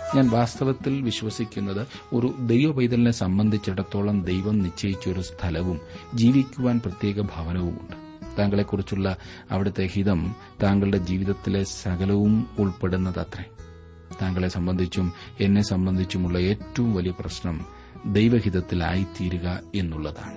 ഞാൻ വാസ്തവത്തിൽ വിശ്വസിക്കുന്നത് ഒരു ദൈവപൈതലിനെ സംബന്ധിച്ചിടത്തോളം ദൈവം നിശ്ചയിച്ചൊരു സ്ഥലവും ജീവിക്കുവാൻ പ്രത്യേക ഭവനവുമുണ്ട് താങ്കളെക്കുറിച്ചുള്ള അവിടുത്തെ ഹിതം താങ്കളുടെ ജീവിതത്തിലെ സകലവും ഉൾപ്പെടുന്നതത്രേ താങ്കളെ സംബന്ധിച്ചും എന്നെ സംബന്ധിച്ചുമുള്ള ഏറ്റവും വലിയ പ്രശ്നം ദൈവഹിതത്തിലായിത്തീരുക എന്നുള്ളതാണ്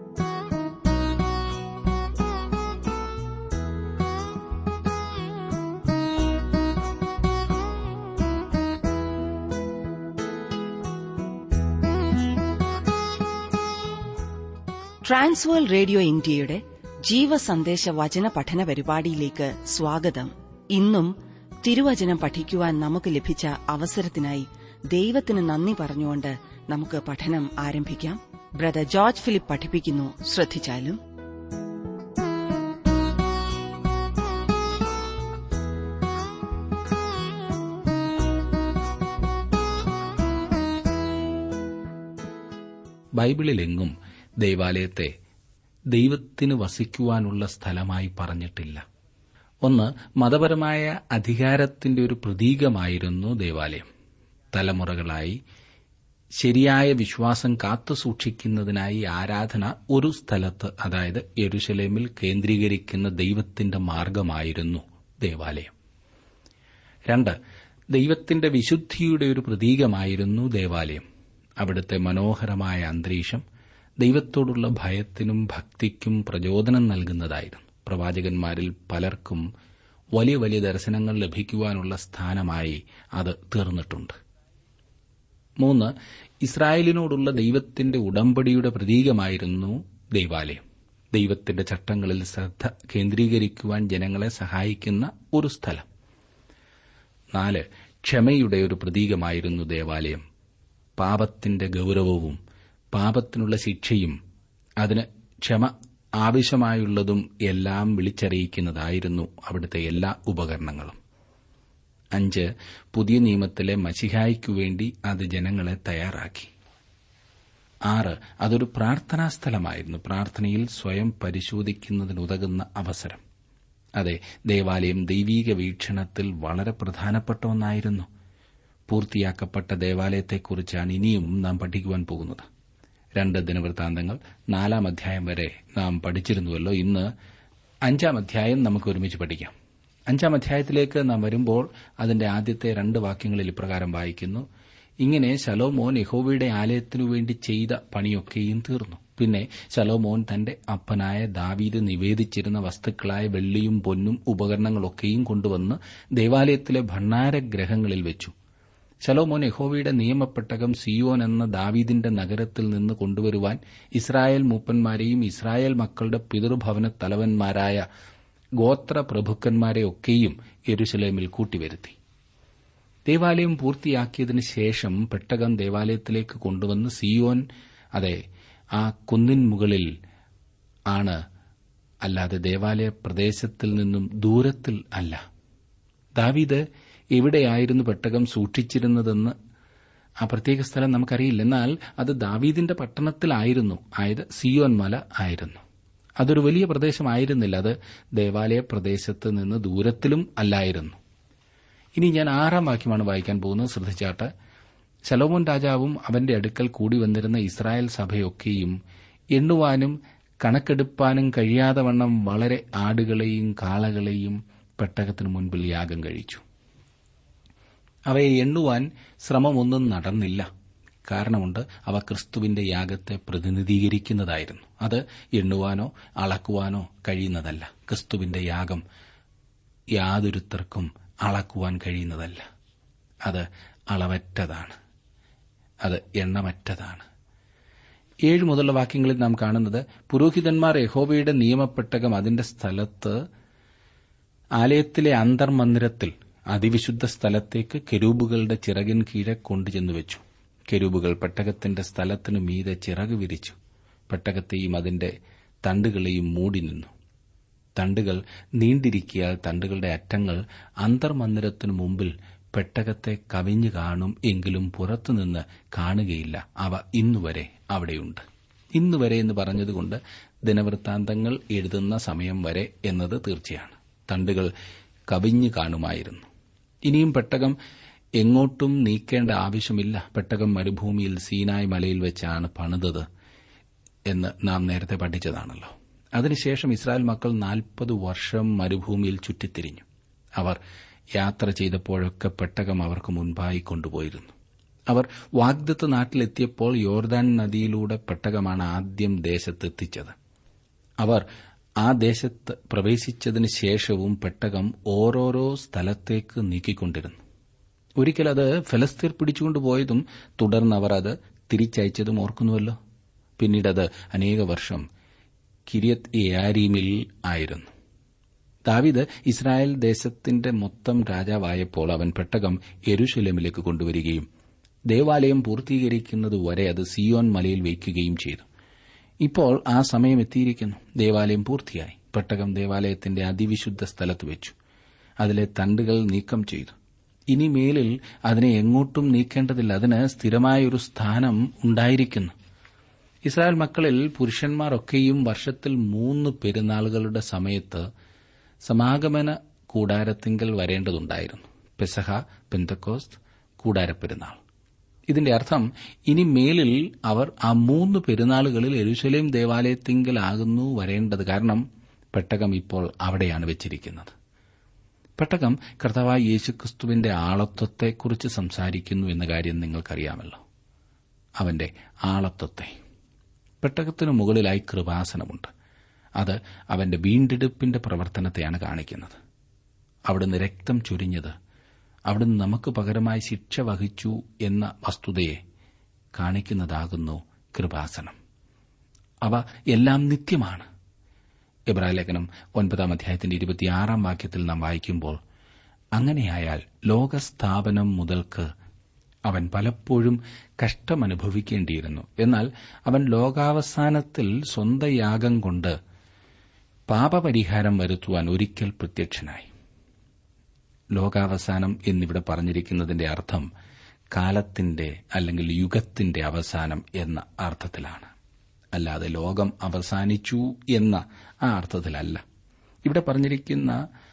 ട്രാൻസ്വേൾ റേഡിയോ ഇന്ത്യയുടെ ജീവസന്ദേശ വചന പഠന പരിപാടിയിലേക്ക് സ്വാഗതം ഇന്നും തിരുവചനം പഠിക്കുവാൻ നമുക്ക് ലഭിച്ച അവസരത്തിനായി ദൈവത്തിന് നന്ദി പറഞ്ഞുകൊണ്ട് നമുക്ക് പഠനം ആരംഭിക്കാം ബ്രദർ ജോർജ് ഫിലിപ്പ് പഠിപ്പിക്കുന്നു ശ്രദ്ധിച്ചാലും ബൈബിളിലെങ്ങും ദൈവാലയത്തെ ദൈവത്തിന് വസിക്കുവാനുള്ള സ്ഥലമായി പറഞ്ഞിട്ടില്ല ഒന്ന് മതപരമായ അധികാരത്തിന്റെ ഒരു പ്രതീകമായിരുന്നു ദേവാലയം തലമുറകളായി ശരിയായ വിശ്വാസം കാത്തുസൂക്ഷിക്കുന്നതിനായി ആരാധന ഒരു സ്ഥലത്ത് അതായത് യെരുശലേമിൽ കേന്ദ്രീകരിക്കുന്ന ദൈവത്തിന്റെ മാർഗമായിരുന്നു ദേവാലയം രണ്ട് ദൈവത്തിന്റെ വിശുദ്ധിയുടെ ഒരു പ്രതീകമായിരുന്നു ദേവാലയം അവിടുത്തെ മനോഹരമായ അന്തരീക്ഷം ദൈവത്തോടുള്ള ഭയത്തിനും ഭക്തിക്കും പ്രചോദനം നൽകുന്നതായിരുന്നു പ്രവാചകന്മാരിൽ പലർക്കും വലിയ വലിയ ദർശനങ്ങൾ ലഭിക്കുവാനുള്ള സ്ഥാനമായി അത് തീർന്നിട്ടുണ്ട് മൂന്ന് ഇസ്രായേലിനോടുള്ള ദൈവത്തിന്റെ ഉടമ്പടിയുടെ പ്രതീകമായിരുന്നു ദൈവാലയം ദൈവത്തിന്റെ ചട്ടങ്ങളിൽ ശ്രദ്ധ കേന്ദ്രീകരിക്കുവാൻ ജനങ്ങളെ സഹായിക്കുന്ന ഒരു സ്ഥലം നാല് ക്ഷമയുടെ ഒരു പ്രതീകമായിരുന്നു ദേവാലയം പാപത്തിന്റെ ഗൌരവവും പാപത്തിനുള്ള ശിക്ഷയും അതിന് ക്ഷമ ആവശ്യമായുള്ളതും എല്ലാം വിളിച്ചറിയിക്കുന്നതായിരുന്നു അവിടുത്തെ എല്ലാ ഉപകരണങ്ങളും അഞ്ച് പുതിയ നിയമത്തിലെ മഷിഹായ്ക്കു വേണ്ടി അത് ജനങ്ങളെ തയ്യാറാക്കി ആറ് അതൊരു പ്രാർത്ഥനാ സ്ഥലമായിരുന്നു പ്രാർത്ഥനയിൽ സ്വയം പരിശോധിക്കുന്നതിനുതകുന്ന അവസരം അതെ ദേവാലയം ദൈവീക വീക്ഷണത്തിൽ വളരെ പ്രധാനപ്പെട്ട ഒന്നായിരുന്നു പൂർത്തിയാക്കപ്പെട്ട ദേവാലയത്തെക്കുറിച്ചാണ് ഇനിയും നാം പഠിക്കുവാൻ പോകുന്നത് രണ്ട് ദിനവൃത്താന്തങ്ങൾ നാലാം അധ്യായം വരെ നാം പഠിച്ചിരുന്നുവല്ലോ ഇന്ന് അഞ്ചാം അധ്യായം നമുക്ക് ഒരുമിച്ച് പഠിക്കാം അഞ്ചാം അധ്യായത്തിലേക്ക് നാം വരുമ്പോൾ അതിന്റെ ആദ്യത്തെ രണ്ട് വാക്യങ്ങളിൽ ഇപ്രകാരം വായിക്കുന്നു ഇങ്ങനെ ശലോമോൻ യഹോവയുടെ ആലയത്തിനു വേണ്ടി ചെയ്ത പണിയൊക്കെയും തീർന്നു പിന്നെ ശലോമോൻ തന്റെ അപ്പനായ ദാവീദ് നിവേദിച്ചിരുന്ന വസ്തുക്കളായ വെള്ളിയും പൊന്നും ഉപകരണങ്ങളൊക്കെയും കൊണ്ടുവന്ന് ദേവാലയത്തിലെ ഭണ്ഡാരഗ്രഹങ്ങളിൽ വെച്ചു ശലോമോൻ യഹോവയുടെ നിയമപ്പെട്ടകം സിയോൻ എന്ന ദാവീദിന്റെ നഗരത്തിൽ നിന്ന് കൊണ്ടുവരുവാൻ ഇസ്രായേൽ മൂപ്പന്മാരെയും ഇസ്രായേൽ മക്കളുടെ പിതൃഭവന തലവന്മാരായ ഗോത്ര പ്രഭുക്കന്മാരെയൊക്കെയും യെരുശലേമിൽ കൂട്ടിവരുത്തി ദേവാലയം പൂർത്തിയാക്കിയതിനു ശേഷം പെട്ടകം ദേവാലയത്തിലേക്ക് കൊണ്ടുവന്ന് സിയോൻ അതെ ആ കുന്നിൻ മുകളിൽ ആണ് അല്ലാതെ ദേവാലയ പ്രദേശത്തിൽ നിന്നും ദൂരത്തിൽ അല്ല ദാവീദ് എവിടെയായിരുന്നു പെട്ടകം സൂക്ഷിച്ചിരുന്നതെന്ന് ആ പ്രത്യേക സ്ഥലം നമുക്കറിയില്ല എന്നാൽ അത് ദാവീദിന്റെ പട്ടണത്തിലായിരുന്നു ആയത് സിയോൻ മല ആയിരുന്നു അതൊരു വലിയ പ്രദേശമായിരുന്നില്ല അത് ദേവാലയ പ്രദേശത്ത് നിന്ന് ദൂരത്തിലും അല്ലായിരുന്നു ഇനി ഞാൻ ആറാം വാക്യമാണ് വായിക്കാൻ പോകുന്നത് ശ്രദ്ധിച്ചാട്ട് ശലോമോൻ രാജാവും അവന്റെ അടുക്കൽ കൂടി വന്നിരുന്ന ഇസ്രായേൽ സഭയൊക്കെയും എണ്ണുവാനും കണക്കെടുപ്പാനും കഴിയാതെ വണ്ണം വളരെ ആടുകളെയും കാളകളെയും പെട്ടകത്തിനു മുൻപിൽ യാഗം കഴിച്ചു അവയെ എണ്ണുവാൻ ശ്രമമൊന്നും നടന്നില്ല കാരണമുണ്ട് അവ ക്രിസ്തുവിന്റെ യാഗത്തെ പ്രതിനിധീകരിക്കുന്നതായിരുന്നു അത് എണ്ണുവാനോ അളക്കുവാനോ കഴിയുന്നതല്ല ക്രിസ്തുവിന്റെ യാഗം യാതൊരുത്തർക്കും അളക്കുവാൻ കഴിയുന്നതല്ല അത് അളവറ്റതാണ് അത് എണ്ണമറ്റതാണ് ഏഴ് മുതലുള്ള വാക്യങ്ങളിൽ നാം കാണുന്നത് പുരോഹിതന്മാർ യഹോവയുടെ നിയമപ്പെട്ടകം അതിന്റെ സ്ഥലത്ത് ആലയത്തിലെ അന്തർമന്ദിരത്തിൽ അതിവിശുദ്ധ സ്ഥലത്തേക്ക് കെരൂബുകളുടെ ചിറകിൻ കീഴെ കൊണ്ടുചെന്നു വെച്ചു കെരൂബുകൾ പെട്ടകത്തിന്റെ സ്ഥലത്തിനു മീതെ ചിറക് വിരിച്ചു പെട്ടകത്തെയും അതിന്റെ തണ്ടുകളെയും മൂടി നിന്നു തണ്ടുകൾ നീണ്ടിരിക്കിയാൽ തണ്ടുകളുടെ അറ്റങ്ങൾ അന്തർമന്ദിരത്തിനു മുമ്പിൽ പെട്ടകത്തെ കവിഞ്ഞു കാണും എങ്കിലും പുറത്തുനിന്ന് കാണുകയില്ല അവ ഇന്നുവരെ അവിടെയുണ്ട് ഇന്നുവരെ എന്ന് പറഞ്ഞതുകൊണ്ട് ദിനവൃത്താന്തങ്ങൾ എഴുതുന്ന സമയം വരെ എന്നത് തീർച്ചയാണ് തണ്ടുകൾ കവിഞ്ഞു കാണുമായിരുന്നു ഇനിയും പെട്ടകം എങ്ങോട്ടും നീക്കേണ്ട ആവശ്യമില്ല പെട്ടകം മരുഭൂമിയിൽ സീനായ് മലയിൽ വെച്ചാണ് പണിതത് എന്ന് നാം നേരത്തെ പഠിച്ചതാണല്ലോ അതിനുശേഷം ഇസ്രായേൽ മക്കൾ നാൽപ്പത് വർഷം മരുഭൂമിയിൽ ചുറ്റിത്തിരിഞ്ഞു അവർ യാത്ര ചെയ്തപ്പോഴൊക്കെ പെട്ടകം അവർക്ക് മുൻപായി കൊണ്ടുപോയിരുന്നു അവർ വാഗ്ദത്ത് നാട്ടിലെത്തിയപ്പോൾ യോർദാൻ നദിയിലൂടെ പെട്ടകമാണ് ആദ്യം ദേശത്തെത്തിച്ചത് അവർ ആ ദേശത്ത് പ്രവേശിച്ചതിന് ശേഷവും പെട്ടകം ഓരോരോ സ്ഥലത്തേക്ക് നീക്കിക്കൊണ്ടിരുന്നു ഒരിക്കൽ അത് ഫലസ്തീർ പിടിച്ചുകൊണ്ടുപോയതും തുടർന്ന് അവർ അത് തിരിച്ചയച്ചതും ഓർക്കുന്നുവല്ലോ പിന്നീട് അത് അനേക വർഷം കിരിയത് യാരീമിൽ ആയിരുന്നു ദാവിദ് ഇസ്രായേൽ ദേശത്തിന്റെ മൊത്തം രാജാവായപ്പോൾ അവൻ പെട്ടകം യെരുഷലേമിലേക്ക് കൊണ്ടുവരികയും ദേവാലയം പൂർത്തീകരിക്കുന്നതുവരെ അത് സിയോൻ മലയിൽ വയ്ക്കുകയും ചെയ്തു ഇപ്പോൾ ആ സമയം എത്തിയിരിക്കുന്നു ദേവാലയം പൂർത്തിയായി പെട്ടകം ദേവാലയത്തിന്റെ അതിവിശുദ്ധ സ്ഥലത്ത് വെച്ചു അതിലെ തണ്ടുകൾ നീക്കം ചെയ്തു ഇനി മേലിൽ അതിനെ എങ്ങോട്ടും നീക്കേണ്ടതില്ല അതിന് സ്ഥിരമായൊരു സ്ഥാനം ഉണ്ടായിരിക്കുന്നു ഇസ്രായേൽ മക്കളിൽ പുരുഷന്മാരൊക്കെയും വർഷത്തിൽ മൂന്ന് പെരുന്നാളുകളുടെ സമയത്ത് സമാഗമന കൂടാരത്തിങ്കൽ വരേണ്ടതുണ്ടായിരുന്നു പെസഹ പെന്തക്കോസ്ത് കൂടാരപ്പെരുന്നാൾ ഇതിന്റെ അർത്ഥം ഇനി മേലിൽ അവർ ആ മൂന്ന് പെരുന്നാളുകളിൽ എരുശലേം ദേവാലയത്തിങ്കലാകുന്നു വരേണ്ടത് കാരണം പെട്ടകം ഇപ്പോൾ അവിടെയാണ് വെച്ചിരിക്കുന്നത് പെട്ടകം കർത്താവായ യേശുക്രിസ്തുവിന്റെ ആളത്വത്തെക്കുറിച്ച് സംസാരിക്കുന്നു എന്ന കാര്യം നിങ്ങൾക്കറിയാമല്ലോ അവന്റെ ആളത്വത്തെ പെട്ടകത്തിനു മുകളിലായി കൃപാസനമുണ്ട് അത് അവന്റെ വീണ്ടെടുപ്പിന്റെ പ്രവർത്തനത്തെയാണ് കാണിക്കുന്നത് അവിടുന്ന് രക്തം ചൊരിഞ്ഞത് അവിടുന്ന് നമുക്ക് പകരമായി ശിക്ഷ വഹിച്ചു എന്ന വസ്തുതയെ കാണിക്കുന്നതാകുന്നു കൃപാസനം അവ എല്ലാം നിത്യമാണ് എബ്രാഹിം ലേഖനം ഒൻപതാം അധ്യായത്തിന്റെ ഇരുപത്തിയാറാം വാക്യത്തിൽ നാം വായിക്കുമ്പോൾ അങ്ങനെയായാൽ ലോകസ്ഥാപനം മുതൽക്ക് അവൻ പലപ്പോഴും കഷ്ടമനുഭവിക്കേണ്ടിയിരുന്നു എന്നാൽ അവൻ ലോകാവസാനത്തിൽ സ്വന്തം യാഗം കൊണ്ട് പാപപരിഹാരം വരുത്തുവാൻ ഒരിക്കൽ പ്രത്യക്ഷനായി ലോകാവസാനം എന്നിവിടെ പറഞ്ഞിരിക്കുന്നതിന്റെ അർത്ഥം കാലത്തിന്റെ അല്ലെങ്കിൽ യുഗത്തിന്റെ അവസാനം എന്ന അർത്ഥത്തിലാണ് അല്ലാതെ ലോകം അവസാനിച്ചു എന്ന ആ അർത്ഥത്തിലല്ല ഇവിടെ പറഞ്ഞിരിക്കുന്ന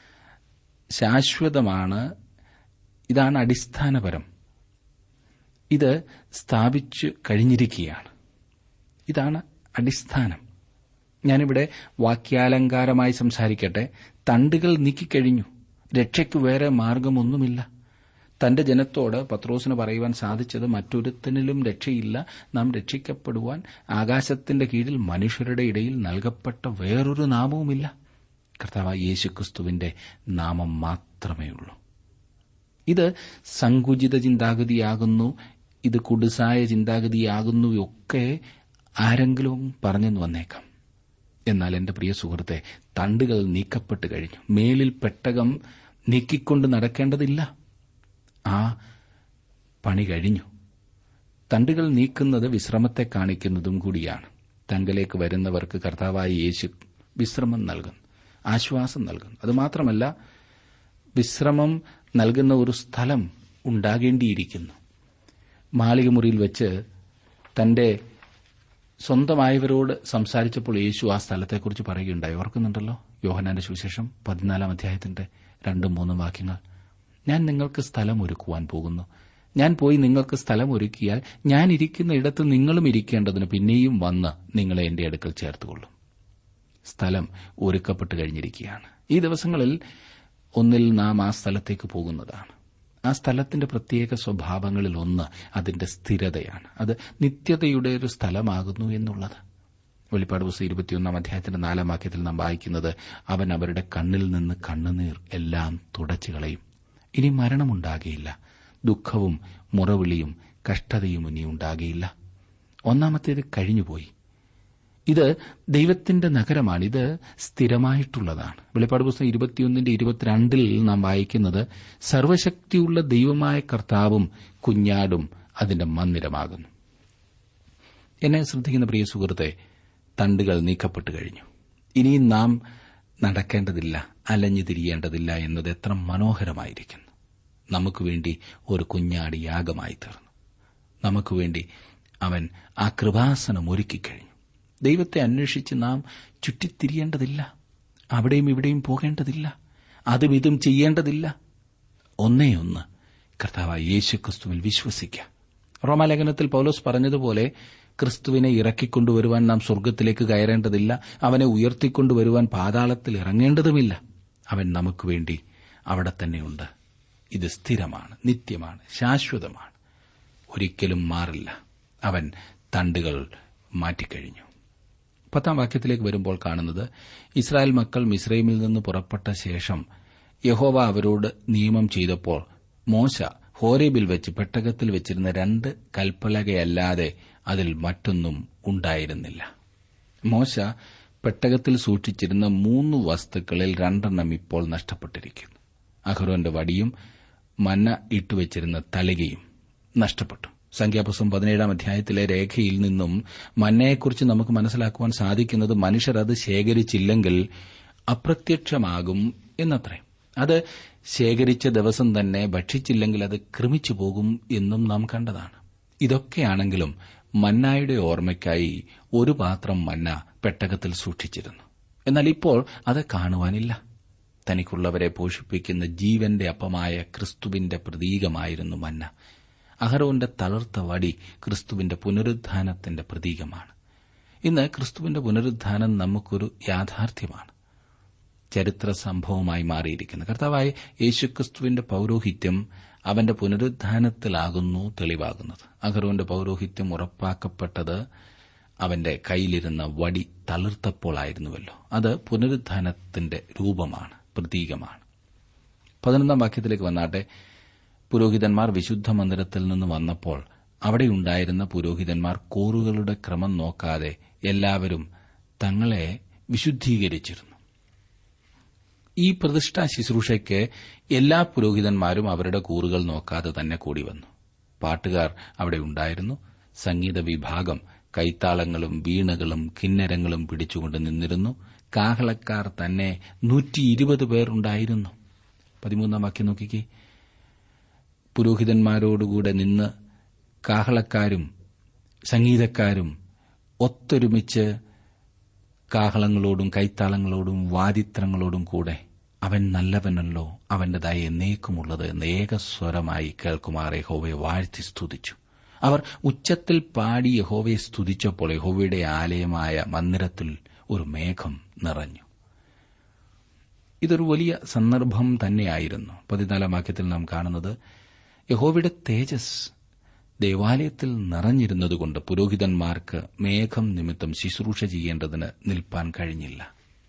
ശാശ്വതമാണ് ഇതാണ് അടിസ്ഥാനപരം ഇത് സ്ഥാപിച്ചു കഴിഞ്ഞിരിക്കുകയാണ് ഇതാണ് അടിസ്ഥാനം ഞാനിവിടെ വാക്യാലങ്കാരമായി സംസാരിക്കട്ടെ തണ്ടുകൾ നീക്കിക്കഴിഞ്ഞു രക്ഷയ്ക്ക് വേറെ മാർഗമൊന്നുമില്ല തന്റെ ജനത്തോട് പത്രോസിന് പറയുവാൻ സാധിച്ചത് മറ്റൊരുത്തനിലും രക്ഷയില്ല നാം രക്ഷിക്കപ്പെടുവാൻ ആകാശത്തിന്റെ കീഴിൽ മനുഷ്യരുടെ ഇടയിൽ നൽകപ്പെട്ട വേറൊരു നാമവുമില്ല കർത്താവ് യേശുക്രിസ്തുവിന്റെ നാമം മാത്രമേ ഉള്ളൂ ഇത് സങ്കുചിത ചിന്താഗതിയാകുന്നു ഇത് കുടുസായ ചിന്താഗതിയാകുന്നു ഒക്കെ ആരെങ്കിലും പറഞ്ഞെന്ന് വന്നേക്കാം എന്നാൽ എന്റെ പ്രിയ സുഹൃത്തെ തണ്ടുകൾ നീക്കപ്പെട്ട് കഴിഞ്ഞു മേലിൽ പെട്ടകം നീക്കിക്കൊണ്ട് നടക്കേണ്ടതില്ല ആ പണി കഴിഞ്ഞു തണ്ടുകൾ നീക്കുന്നത് വിശ്രമത്തെ കാണിക്കുന്നതും കൂടിയാണ് തങ്കലേക്ക് വരുന്നവർക്ക് കർത്താവായ യേശു വിശ്രമം നൽകുന്നു ആശ്വാസം നൽകുന്നു അതുമാത്രമല്ല വിശ്രമം നൽകുന്ന ഒരു സ്ഥലം ഉണ്ടാകേണ്ടിയിരിക്കുന്നു മാളികമുറിയിൽ വെച്ച് തന്റെ സ്വന്തമായവരോട് സംസാരിച്ചപ്പോൾ യേശു ആ സ്ഥലത്തെക്കുറിച്ച് പറയുകയുണ്ടായി ഓർക്കുന്നുണ്ടല്ലോ യോഹനാന്റെ സുവിശേഷം പതിനാലാം അധ്യായത്തിന്റെ രണ്ടും മൂന്നും വാക്യങ്ങൾ ഞാൻ നിങ്ങൾക്ക് സ്ഥലം ഒരുക്കുവാൻ പോകുന്നു ഞാൻ പോയി നിങ്ങൾക്ക് സ്ഥലം ഒരുക്കിയാൽ ഞാൻ ഇരിക്കുന്ന ഇടത്ത് നിങ്ങളും ഇരിക്കേണ്ടതിന് പിന്നെയും വന്ന് നിങ്ങളെ എന്റെ അടുക്കൽ ചേർത്തുകൊള്ളും സ്ഥലം ഒരുക്കപ്പെട്ട് കഴിഞ്ഞിരിക്കുകയാണ് ഈ ദിവസങ്ങളിൽ ഒന്നിൽ നാം ആ സ്ഥലത്തേക്ക് പോകുന്നതാണ് ആ സ്ഥലത്തിന്റെ പ്രത്യേക സ്വഭാവങ്ങളിൽ ഒന്ന് അതിന്റെ സ്ഥിരതയാണ് അത് നിത്യതയുടെ ഒരു സ്ഥലമാകുന്നു എന്നുള്ളത് വെളിപ്പാട് പുസ്തകം ഇരുപത്തിയൊന്നാം അധ്യായത്തിന്റെ നാലാം വാക്യത്തിൽ നാം വായിക്കുന്നത് അവൻ അവരുടെ കണ്ണിൽ നിന്ന് കണ്ണുനീർ എല്ലാം തുടച്ചു കളയും ഇനി മരണമുണ്ടാകുകയില്ല ദുഃഖവും മുറവിളിയും കഷ്ടതയും ഇനി ഉണ്ടാകുകയില്ല ഒന്നാമത്തേത് കഴിഞ്ഞുപോയി ഇത് ദൈവത്തിന്റെ നഗരമാണ് ഇത് സ്ഥിരമായിട്ടുള്ളതാണ് വെളിപ്പാട് പുസ്തകം ഇരുപത്തിയൊന്നിന്റെ ഇരുപത്തിരണ്ടിൽ നാം വായിക്കുന്നത് സർവശക്തിയുള്ള ദൈവമായ കർത്താവും കുഞ്ഞാടും അതിന്റെ മന്ദിരമാകുന്നു എന്നെ ശ്രദ്ധിക്കുന്ന പ്രിയ സുഹൃത്തെ തണ്ടുകൾ നീക്കപ്പെട്ടു കഴിഞ്ഞു ഇനിയും നാം നടക്കേണ്ടതില്ല അലഞ്ഞു തിരിയേണ്ടതില്ല എന്നത് എത്ര മനോഹരമായിരിക്കുന്നു നമുക്ക് വേണ്ടി ഒരു കുഞ്ഞാടി യാഗമായി തീർന്നു നമുക്ക് വേണ്ടി അവൻ ആ കൃപാസനം ഒരുക്കിക്കഴിഞ്ഞു ദൈവത്തെ അന്വേഷിച്ച് നാം ചുറ്റിത്തിരിയേണ്ടതില്ല അവിടെയും ഇവിടെയും പോകേണ്ടതില്ല അതും ഇതും ചെയ്യേണ്ടതില്ല ഒന്നേ ഒന്ന് കർത്താവായ യേശു ക്രിസ്തുവിൽ വിശ്വസിക്കുക റോമാലേഖനത്തിൽ പൌലോസ് പറഞ്ഞതുപോലെ ക്രിസ്തുവിനെ ഇറക്കിക്കൊണ്ടുവരുവാൻ നാം സ്വർഗ്ഗത്തിലേക്ക് കയറേണ്ടതില്ല അവനെ ഉയർത്തിക്കൊണ്ടുവരുവാൻ പാതാളത്തിൽ ഇറങ്ങേണ്ടതുമില്ല അവൻ നമുക്ക് വേണ്ടി അവിടെ തന്നെയുണ്ട് ഇത് സ്ഥിരമാണ് നിത്യമാണ് ശാശ്വതമാണ് ഒരിക്കലും മാറില്ല അവൻ തണ്ടുകൾ മാറ്റിക്കഴിഞ്ഞു പത്താം വാക്യത്തിലേക്ക് വരുമ്പോൾ കാണുന്നത് ഇസ്രായേൽ മക്കൾ മിസ്രൈമിൽ നിന്ന് പുറപ്പെട്ട ശേഷം യഹോവ അവരോട് നിയമം ചെയ്തപ്പോൾ മോശ ഹോരേബിൽ വെച്ച് പെട്ടകത്തിൽ വെച്ചിരുന്ന രണ്ട് കൽപ്പലകയല്ലാതെ അതിൽ മറ്റൊന്നും ഉണ്ടായിരുന്നില്ല മോശ പെട്ടകത്തിൽ സൂക്ഷിച്ചിരുന്ന മൂന്ന് വസ്തുക്കളിൽ രണ്ടെണ്ണം ഇപ്പോൾ നഷ്ടപ്പെട്ടിരിക്കുന്നു അഹ്റോന്റെ വടിയും മന്ന ഇട്ടുവച്ചിരുന്ന തളികയും നഷ്ടപ്പെട്ടു സംഖ്യാപുസ്തകം പതിനേഴാം അധ്യായത്തിലെ രേഖയിൽ നിന്നും മന്നയെക്കുറിച്ച് നമുക്ക് മനസ്സിലാക്കുവാൻ സാധിക്കുന്നത് മനുഷ്യർ അത് ശേഖരിച്ചില്ലെങ്കിൽ അപ്രത്യക്ഷമാകും എന്നത്രേ അത് ശേഖരിച്ച ദിവസം തന്നെ ഭക്ഷിച്ചില്ലെങ്കിൽ അത് ക്രമിച്ചു പോകും എന്നും നാം കണ്ടതാണ് ഇതൊക്കെയാണെങ്കിലും മന്നായുടെ ഓർമ്മയ്ക്കായി ഒരു പാത്രം മന്ന പെട്ടകത്തിൽ സൂക്ഷിച്ചിരുന്നു എന്നാൽ ഇപ്പോൾ അത് കാണുവാനില്ല തനിക്കുള്ളവരെ പോഷിപ്പിക്കുന്ന ജീവന്റെ അപ്പമായ ക്രിസ്തുവിന്റെ പ്രതീകമായിരുന്നു മന്ന അഹരോന്റെ തളർത്ത വടി ക്രിസ്തുവിന്റെ പുനരുദ്ധാനത്തിന്റെ പ്രതീകമാണ് ഇന്ന് ക്രിസ്തുവിന്റെ പുനരുദ്ധാനം നമുക്കൊരു യാഥാർത്ഥ്യമാണ് ചരിത്ര സംഭവമായി മാറിയിരിക്കുന്നു കർത്താവായ യേശുക്രിസ്തുവിന്റെ പൌരോഹിത്യം അവന്റെ പുനരുദ്ധാനത്തിലാകുന്നു തെളിവാകുന്നത് അഹരോന്റെ പൌരോഹിത്യം ഉറപ്പാക്കപ്പെട്ടത് അവന്റെ കയ്യിലിരുന്ന വടി തളിർത്തപ്പോഴായിരുന്നുവല്ലോ അത് പുനരുദ്ധാനത്തിന്റെ രൂപമാണ് പ്രതീകമാണ് പതിനൊന്നാം വാക്യത്തിലേക്ക് വന്നാട്ടെ പുരോഹിതന്മാർ വിശുദ്ധ മന്ദിരത്തിൽ നിന്ന് വന്നപ്പോൾ അവിടെയുണ്ടായിരുന്ന പുരോഹിതന്മാർ കൂറുകളുടെ ക്രമം നോക്കാതെ എല്ലാവരും തങ്ങളെ വിശുദ്ധീകരിച്ചിരുന്നു ഈ പ്രതിഷ്ഠാ ശുശ്രൂഷയ്ക്ക് എല്ലാ പുരോഹിതന്മാരും അവരുടെ കൂറുകൾ നോക്കാതെ തന്നെ കൂടി വന്നു പാട്ടുകാർ അവിടെ ഉണ്ടായിരുന്നു സംഗീത വിഭാഗം കൈത്താളങ്ങളും വീണകളും കിന്നരങ്ങളും പിടിച്ചുകൊണ്ട് നിന്നിരുന്നു കാഹളക്കാർ തന്നെ നൂറ്റി ഇരുപത് പേർ ഉണ്ടായിരുന്നു പതിമൂന്നാം വാക്യം നോക്കിക്കേ പുരോഹിതന്മാരോടുകൂടെ നിന്ന് കാഹളക്കാരും സംഗീതക്കാരും ഒത്തൊരുമിച്ച് കാഹളങ്ങളോടും കൈത്താളങ്ങളോടും വാദിത്രങ്ങളോടും കൂടെ അവൻ നല്ലവനല്ലോ അവന്റെ ദയ എന്നേക്കുമുള്ളത് എന്ന് ഏകസ്വരമായി കേൾക്കുമാർ യഹോവയെ വാഴ്ത്തി സ്തുതിച്ചു അവർ ഉച്ചത്തിൽ പാടി യഹോവയെ സ്തുതിച്ചപ്പോൾ യഹോവയുടെ ആലയമായ മന്ദിരത്തിൽ ഒരു മേഘം നിറഞ്ഞു ഇതൊരു വലിയ സന്ദർഭം തന്നെയായിരുന്നു പതിനാലാം വാക്യത്തിൽ നാം കാണുന്നത് യഹോവയുടെ തേജസ് ദേവാലയത്തിൽ നിറഞ്ഞിരുന്നതുകൊണ്ട് പുരോഹിതന്മാർക്ക് മേഘം നിമിത്തം ശുശ്രൂഷ ചെയ്യേണ്ടതിന് നിൽപ്പാൻ കഴിഞ്ഞില്ല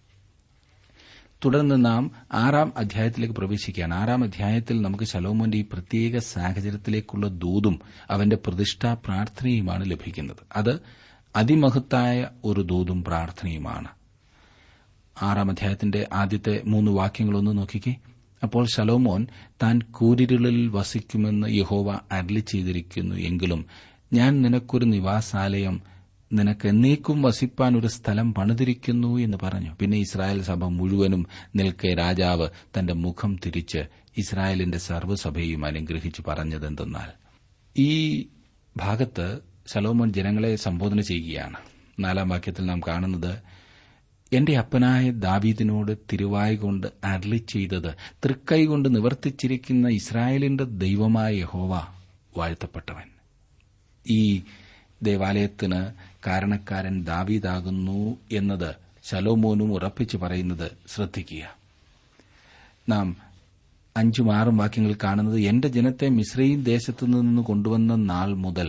തുടർന്ന് നാം ആറാം അധ്യായത്തിലേക്ക് പ്രവേശിക്കുകയാണ് ആറാം അധ്യായത്തിൽ നമുക്ക് ശലോമോന്റെ ഈ പ്രത്യേക സാഹചര്യത്തിലേക്കുള്ള ദൂതും അവന്റെ പ്രതിഷ്ഠാ പ്രാർത്ഥനയുമാണ് ലഭിക്കുന്നത് അത് അതിമഹത്തായ ഒരു ദൂതും പ്രാർത്ഥനയുമാണ് ആറാം അധ്യായത്തിന്റെ ആദ്യത്തെ മൂന്ന് വാക്യങ്ങളൊന്ന് നോക്കിക്കേ അപ്പോൾ ശലോമോൻ താൻ കൂരിരുളിൽ വസിക്കുമെന്ന് യഹോവ അരളി ചെയ്തിരിക്കുന്നു എങ്കിലും ഞാൻ നിനക്കൊരു നിവാസാലയം നിനക്ക് എന്നേക്കും വസിപ്പാൻ ഒരു സ്ഥലം പണിതിരിക്കുന്നു എന്ന് പറഞ്ഞു പിന്നെ ഇസ്രായേൽ സഭ മുഴുവനും നിൽക്കെ രാജാവ് തന്റെ മുഖം തിരിച്ച് ഇസ്രായേലിന്റെ സർവ്വസഭയും അനുഗ്രഹിച്ചു പറഞ്ഞതെന്തെന്നാൽ ഈ ഭാഗത്ത് ശലോമോൻ ജനങ്ങളെ സംബോധന ചെയ്യുകയാണ് നാലാം വാക്യത്തിൽ നാം കാണുന്നത് എന്റെ അപ്പനായ ദാവീദിനോട് തിരുവായി കൊണ്ട് അരളി ചെയ്തത് തൃക്കൈ കൊണ്ട് നിവർത്തിച്ചിരിക്കുന്ന ഇസ്രായേലിന്റെ ദൈവമായ യഹോവ വാഴ്ത്തപ്പെട്ടവൻ ഈ ദേവാലയത്തിന് കാരണക്കാരൻ ദാവീദാകുന്നു എന്നത് ശലോമോനും ഉറപ്പിച്ചു പറയുന്നത് ശ്രദ്ധിക്കുക നാം അഞ്ചും ആറും വാക്യങ്ങൾ കാണുന്നത് എന്റെ ജനത്തെ മിശ്രയും ദേശത്തു നിന്ന് കൊണ്ടുവന്ന നാൾ മുതൽ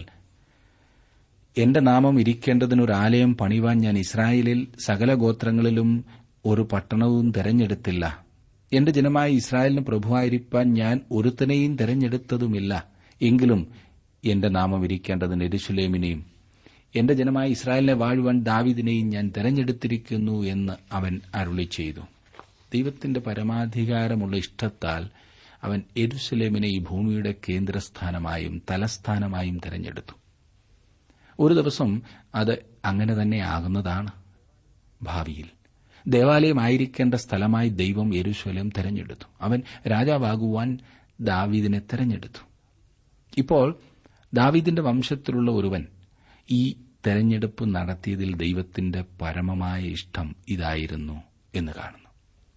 എന്റെ നാമം ഇരിക്കേണ്ടതിനൊരാലയം പണിവാൻ ഞാൻ ഇസ്രായേലിൽ സകല ഗോത്രങ്ങളിലും ഒരു പട്ടണവും തെരഞ്ഞെടുത്തില്ല എന്റെ ജനമായ ഇസ്രായേലിന് പ്രഭുവായിരിക്കാൻ ഞാൻ ഒരുത്തനെയും തെരഞ്ഞെടുത്തതുമില്ല എങ്കിലും എന്റെ നാമം ഇരിക്കേണ്ടതിന് എരുശുലേമിനെയും എന്റെ ജനമായ ഇസ്രായേലിനെ വാഴുവാൻ ദാവിദിനെയും ഞാൻ തെരഞ്ഞെടുത്തിരിക്കുന്നു എന്ന് അവൻ അരുളി ചെയ്തു ദൈവത്തിന്റെ പരമാധികാരമുള്ള ഇഷ്ടത്താൽ അവൻ എരുസലേമിനെ ഈ ഭൂമിയുടെ കേന്ദ്രസ്ഥാനമായും തലസ്ഥാനമായും തെരഞ്ഞെടുത്തു ഒരു ദിവസം അത് അങ്ങനെ തന്നെ ആകുന്നതാണ് ഭാവിയിൽ ദേവാലയമായിരിക്കേണ്ട സ്ഥലമായി ദൈവം യെരുശലേം തെരഞ്ഞെടുത്തു അവൻ രാജാവാകുവാൻ ദാവീദിനെ തെരഞ്ഞെടുത്തു ഇപ്പോൾ ദാവീദിന്റെ വംശത്തിലുള്ള ഒരുവൻ ഈ തെരഞ്ഞെടുപ്പ് നടത്തിയതിൽ ദൈവത്തിന്റെ പരമമായ ഇഷ്ടം ഇതായിരുന്നു എന്ന് കാണുന്നു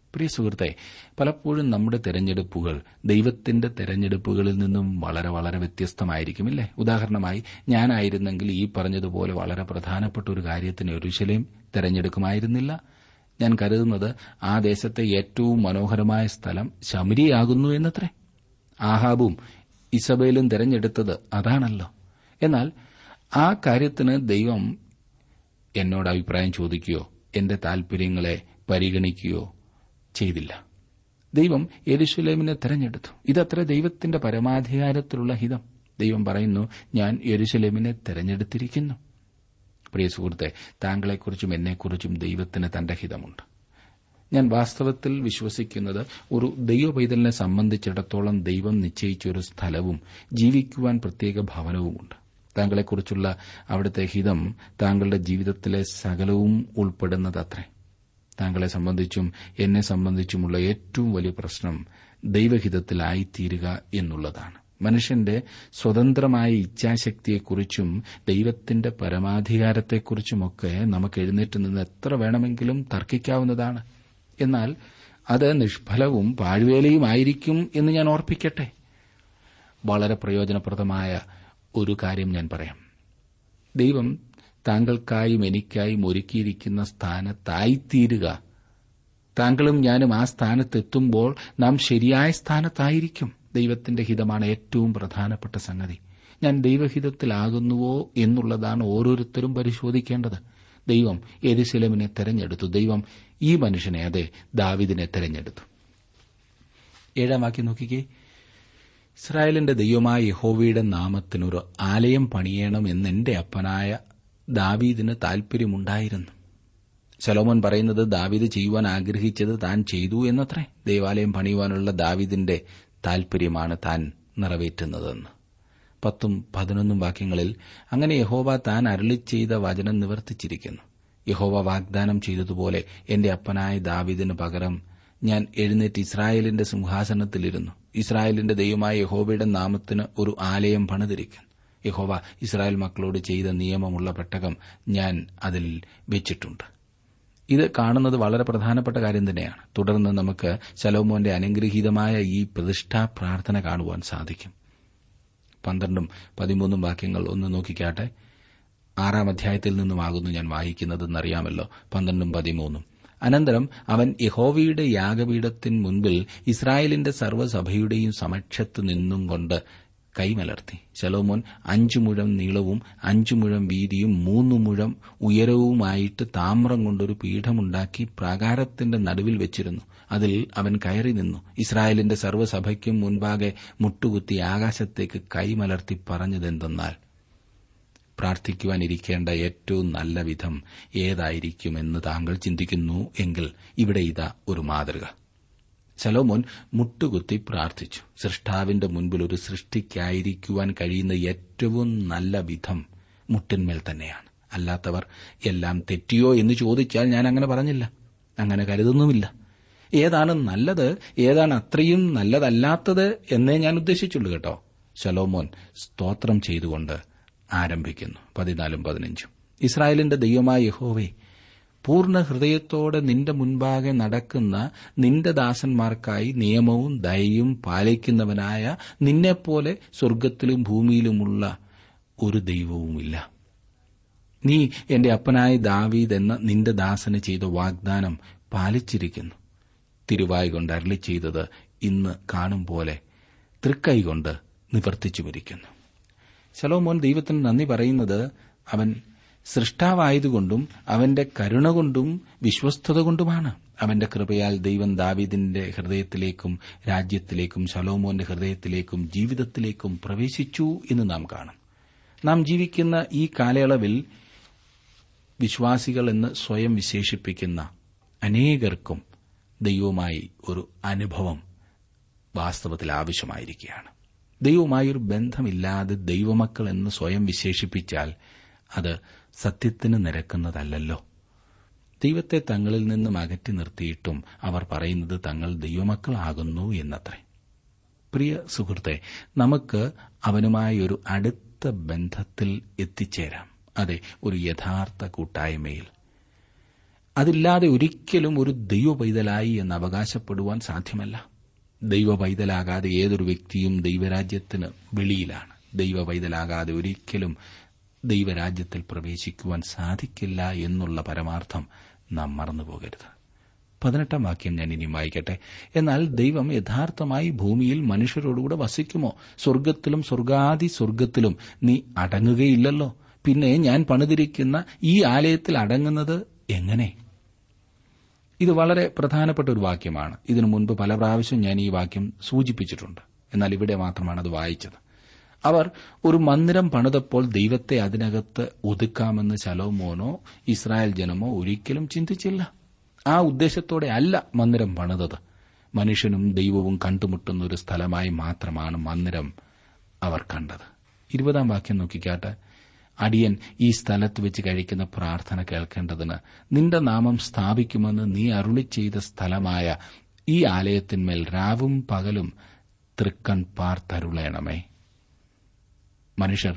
പ്രിയ സുഹൃത്തെ പലപ്പോഴും നമ്മുടെ തെരഞ്ഞെടുപ്പുകൾ ദൈവത്തിന്റെ തെരഞ്ഞെടുപ്പുകളിൽ നിന്നും വളരെ വളരെ വ്യത്യസ്തമായിരിക്കുമില്ലേ ഉദാഹരണമായി ഞാനായിരുന്നെങ്കിൽ ഈ പറഞ്ഞതുപോലെ വളരെ പ്രധാനപ്പെട്ട ഒരു കാര്യത്തിന് ഒരുശലേം തെരഞ്ഞെടുക്കുമായിരുന്നില്ല ഞാൻ കരുതുന്നത് ആ ദേശത്തെ ഏറ്റവും മനോഹരമായ സ്ഥലം ശമരിയാകുന്നു എന്നത്രേ ആഹാബും ഇസബേലും തെരഞ്ഞെടുത്തത് അതാണല്ലോ എന്നാൽ ആ കാര്യത്തിന് ദൈവം എന്നോട് അഭിപ്രായം ചോദിക്കുകയോ എന്റെ താൽപര്യങ്ങളെ പരിഗണിക്കുകയോ ചെയ്തില്ല ദൈവം യെരുശലേമിനെ തെരഞ്ഞെടുത്തു ഇതത്ര ദൈവത്തിന്റെ പരമാധികാരത്തിലുള്ള ഹിതം ദൈവം പറയുന്നു ഞാൻ യെരുശലേമിനെ തെരഞ്ഞെടുത്തിരിക്കുന്നു പ്രിയ സുഹൃത്തെ താങ്കളെക്കുറിച്ചും എന്നെക്കുറിച്ചും ദൈവത്തിന് തന്റെ ഹിതമുണ്ട് ഞാൻ വാസ്തവത്തിൽ വിശ്വസിക്കുന്നത് ഒരു ദൈവപൈതലിനെ സംബന്ധിച്ചിടത്തോളം ദൈവം നിശ്ചയിച്ച ഒരു സ്ഥലവും ജീവിക്കുവാൻ പ്രത്യേക ഭവനവുമുണ്ട് താങ്കളെക്കുറിച്ചുള്ള അവിടുത്തെ ഹിതം താങ്കളുടെ ജീവിതത്തിലെ സകലവും ഉൾപ്പെടുന്നതത്രേ താങ്കളെ സംബന്ധിച്ചും എന്നെ സംബന്ധിച്ചുമുള്ള ഏറ്റവും വലിയ പ്രശ്നം ദൈവഹിതത്തിലായിത്തീരുക എന്നുള്ളതാണ് മനുഷ്യന്റെ സ്വതന്ത്രമായ ഇച്ഛാശക്തിയെക്കുറിച്ചും ദൈവത്തിന്റെ പരമാധികാരത്തെക്കുറിച്ചുമൊക്കെ നമുക്ക് എഴുന്നേറ്റ് നിന്ന് എത്ര വേണമെങ്കിലും തർക്കിക്കാവുന്നതാണ് എന്നാൽ അത് നിഷ്ഫലവും പാഴ്വേലയുമായിരിക്കും എന്ന് ഞാൻ ഓർപ്പിക്കട്ടെ വളരെ പ്രയോജനപ്രദമായ ഒരു കാര്യം ഞാൻ പറയാം ദൈവം താങ്കൾക്കായും എനിക്കായും ഒരുക്കിയിരിക്കുന്ന സ്ഥാനത്തായിത്തീരുക താങ്കളും ഞാനും ആ സ്ഥാനത്തെത്തുമ്പോൾ നാം ശരിയായ സ്ഥാനത്തായിരിക്കും ദൈവത്തിന്റെ ഹിതമാണ് ഏറ്റവും പ്രധാനപ്പെട്ട സംഗതി ഞാൻ ദൈവഹിതത്തിലാകുന്നുവോ എന്നുള്ളതാണ് ഓരോരുത്തരും പരിശോധിക്കേണ്ടത് ദൈവം എരുസലമിനെ തെരഞ്ഞെടുത്തു ദൈവം ഈ മനുഷ്യനെ അതെ ദാവിദിനെ തെരഞ്ഞെടുത്തു ഏഴാം വാക്യം നോക്കിക്കേ ഇസ്രായേലിന്റെ ദൈവമായ യഹോവയുടെ നാമത്തിനൊരു ആലയം പണിയണം എന്ന് എന്റെ അപ്പനായ ദാവീദിന് താൽപര്യമുണ്ടായിരുന്നു ശലോമോൻ പറയുന്നത് ദാവീദ് ചെയ്യുവാൻ ആഗ്രഹിച്ചത് താൻ ചെയ്തു എന്നത്രേ ദേവാലയം പണിയുവാനുള്ള ദാവീദിന്റെ താൽപര്യമാണ് താൻ നിറവേറ്റുന്നതെന്ന് പത്തും പതിനൊന്നും വാക്യങ്ങളിൽ അങ്ങനെ യഹോവ താൻ അരളി ചെയ്ത വചനം നിവർത്തിച്ചിരിക്കുന്നു യഹോവ വാഗ്ദാനം ചെയ്തതുപോലെ എന്റെ അപ്പനായ ദാവീദിന് പകരം ഞാൻ എഴുന്നേറ്റ് ഇസ്രായേലിന്റെ സിംഹാസനത്തിലിരുന്നു ഇസ്രായേലിന്റെ ദൈവമായ യഹോവയുടെ നാമത്തിന് ഒരു ആലയം പണിതിരിക്കുന്നു യഹോവ ഇസ്രായേൽ മക്കളോട് ചെയ്ത നിയമമുള്ള പെട്ടകം ഞാൻ അതിൽ വെച്ചിട്ടുണ്ട് ഇത് കാണുന്നത് വളരെ പ്രധാനപ്പെട്ട കാര്യം തന്നെയാണ് തുടർന്ന് നമുക്ക് ശലോമോന്റെ അനുഗ്രഹീതമായ ഈ പ്രതിഷ്ഠാ പ്രാർത്ഥന കാണുവാൻ സാധിക്കും പന്ത്രണ്ടും പതിമൂന്നും വാക്യങ്ങൾ ഒന്ന് നോക്കിക്കാട്ടെ ആറാം അധ്യായത്തിൽ നിന്നുമാകുന്നു ഞാൻ വായിക്കുന്നതെന്നറിയാമല്ലോ പന്ത്രണ്ടും പതിമൂന്നും അനന്തരം അവൻ യഹോവയുടെ യാഗപീഠത്തിന് മുൻപിൽ ഇസ്രായേലിന്റെ സർവ്വസഭയുടെയും സമക്ഷത്ത് നിന്നും കൊണ്ട് കൈമലർത്തി ശലോമോൻ അഞ്ചു മുഴം നീളവും അഞ്ചു മുഴം വീതിയും മൂന്നു മുഴം ഉയരവുമായിട്ട് താമ്രം കൊണ്ടൊരു പീഠമുണ്ടാക്കി പ്രാകാരത്തിന്റെ നടുവിൽ വെച്ചിരുന്നു അതിൽ അവൻ കയറി നിന്നു ഇസ്രായേലിന്റെ സർവ്വസഭയ്ക്കും മുൻപാകെ മുട്ടുകുത്തി ആകാശത്തേക്ക് കൈമലർത്തി പറഞ്ഞതെന്തെന്നാൽ പ്രാർത്ഥിക്കുവാനിരിക്കേണ്ട ഏറ്റവും നല്ല വിധം ഏതായിരിക്കുമെന്ന് താങ്കൾ ചിന്തിക്കുന്നു എങ്കിൽ ഇവിടെ ഇതാ ഒരു മാതൃക ശലോമോൻ മുട്ടുകുത്തി പ്രാർത്ഥിച്ചു സൃഷ്ടാവിന്റെ മുൻപിൽ ഒരു സൃഷ്ടിക്കായിരിക്കുവാൻ കഴിയുന്ന ഏറ്റവും നല്ല വിധം മുട്ടിന്മേൽ തന്നെയാണ് അല്ലാത്തവർ എല്ലാം തെറ്റിയോ എന്ന് ചോദിച്ചാൽ ഞാൻ അങ്ങനെ പറഞ്ഞില്ല അങ്ങനെ കരുതുന്നുമില്ല ഏതാണ് നല്ലത് ഏതാണ് അത്രയും നല്ലതല്ലാത്തത് എന്നേ ഞാൻ ഉദ്ദേശിച്ചുള്ളൂ കേട്ടോ ശലോമോൻ സ്തോത്രം ചെയ്തുകൊണ്ട് ആരംഭിക്കുന്നു പതിനാലും പതിനഞ്ചും ഇസ്രായേലിന്റെ ദൈവമായ യഹോവേ പൂർണ്ണ ഹൃദയത്തോടെ നിന്റെ മുൻപാകെ നടക്കുന്ന നിന്റെ ദാസന്മാർക്കായി നിയമവും ദയയും പാലിക്കുന്നവനായ നിന്നെപ്പോലെ സ്വർഗത്തിലും ഭൂമിയിലുമുള്ള ഒരു ദൈവവുമില്ല നീ എന്റെ അപ്പനായ ദാവീദ് എന്ന നിന്റെ ദാസന് ചെയ്ത വാഗ്ദാനം പാലിച്ചിരിക്കുന്നു തിരുവായി കൊണ്ട് അരളി ചെയ്തത് ഇന്ന് കാണും പോലെ തൃക്കൈകൊണ്ട് നിവർത്തിച്ചു വരിക്കുന്നു ശലോമോൻ ദൈവത്തിന് നന്ദി പറയുന്നത് അവൻ സൃഷ്ടാവായതുകൊണ്ടും അവന്റെ കരുണ കൊണ്ടും വിശ്വസ്തത കൊണ്ടുമാണ് അവന്റെ കൃപയാൽ ദൈവം ദാവീദിന്റെ ഹൃദയത്തിലേക്കും രാജ്യത്തിലേക്കും ശലോമോന്റെ ഹൃദയത്തിലേക്കും ജീവിതത്തിലേക്കും പ്രവേശിച്ചു എന്ന് നാം കാണും നാം ജീവിക്കുന്ന ഈ കാലയളവിൽ വിശ്വാസികൾ എന്ന് സ്വയം വിശേഷിപ്പിക്കുന്ന അനേകർക്കും ദൈവവുമായി ഒരു അനുഭവം വാസ്തവത്തിൽ ആവശ്യമായിരിക്കുകയാണ് ദൈവവുമായൊരു ബന്ധമില്ലാതെ ദൈവമക്കൾ എന്ന് സ്വയം വിശേഷിപ്പിച്ചാൽ അത് സത്യത്തിന് നിരക്കുന്നതല്ലല്ലോ ദൈവത്തെ തങ്ങളിൽ നിന്നും അകറ്റി നിർത്തിയിട്ടും അവർ പറയുന്നത് തങ്ങൾ ദൈവമക്കളാകുന്നു എന്നത്രേ പ്രിയ സുഹൃത്തെ നമുക്ക് അവനുമായി ഒരു അടുത്ത ബന്ധത്തിൽ എത്തിച്ചേരാം അതെ ഒരു യഥാർത്ഥ കൂട്ടായ്മയിൽ അതില്ലാതെ ഒരിക്കലും ഒരു ദൈവ പൈതലായി എന്ന് അവകാശപ്പെടുവാൻ സാധ്യമല്ല ദൈവ പൈതലാകാതെ ഏതൊരു വ്യക്തിയും ദൈവരാജ്യത്തിന് വെളിയിലാണ് ദൈവ പൈതലാകാതെ ഒരിക്കലും ദൈവരാജ്യത്തിൽ പ്രവേശിക്കുവാൻ സാധിക്കില്ല എന്നുള്ള പരമാർത്ഥം നാം മറന്നുപോകരുത് പതിനെട്ടാം വാക്യം ഞാൻ ഇനി വായിക്കട്ടെ എന്നാൽ ദൈവം യഥാർത്ഥമായി ഭൂമിയിൽ മനുഷ്യരോടുകൂടെ വസിക്കുമോ സ്വർഗത്തിലും സ്വർഗാദി സ്വർഗത്തിലും നീ അടങ്ങുകയില്ലല്ലോ പിന്നെ ഞാൻ പണിതിരിക്കുന്ന ഈ ആലയത്തിൽ അടങ്ങുന്നത് എങ്ങനെ ഇത് വളരെ പ്രധാനപ്പെട്ട ഒരു വാക്യമാണ് ഇതിനു മുൻപ് പല പ്രാവശ്യം ഞാൻ ഈ വാക്യം സൂചിപ്പിച്ചിട്ടുണ്ട് എന്നാൽ ഇവിടെ മാത്രമാണ് അത് വായിച്ചത് അവർ ഒരു മന്ദിരം പണിതപ്പോൾ ദൈവത്തെ അതിനകത്ത് ഒതുക്കാമെന്ന് ശലോമോനോ ഇസ്രായേൽ ജനമോ ഒരിക്കലും ചിന്തിച്ചില്ല ആ ഉദ്ദേശത്തോടെ അല്ല മന്ദിരം പണിതത് മനുഷ്യനും ദൈവവും കണ്ടുമുട്ടുന്ന ഒരു സ്ഥലമായി മാത്രമാണ് മന്ദിരം അവർ കണ്ടത് ഇരുപതാം വാക്യം നോക്കിക്കാട്ടെ അടിയൻ ഈ സ്ഥലത്ത് വെച്ച് കഴിക്കുന്ന പ്രാർത്ഥന കേൾക്കേണ്ടതിന് നിന്റെ നാമം സ്ഥാപിക്കുമെന്ന് നീ അരുളി ചെയ്ത സ്ഥലമായ ഈ ആലയത്തിന്മേൽ രാവും പകലും തൃക്കൺ പാർത്തരുളയണമേ മനുഷ്യർ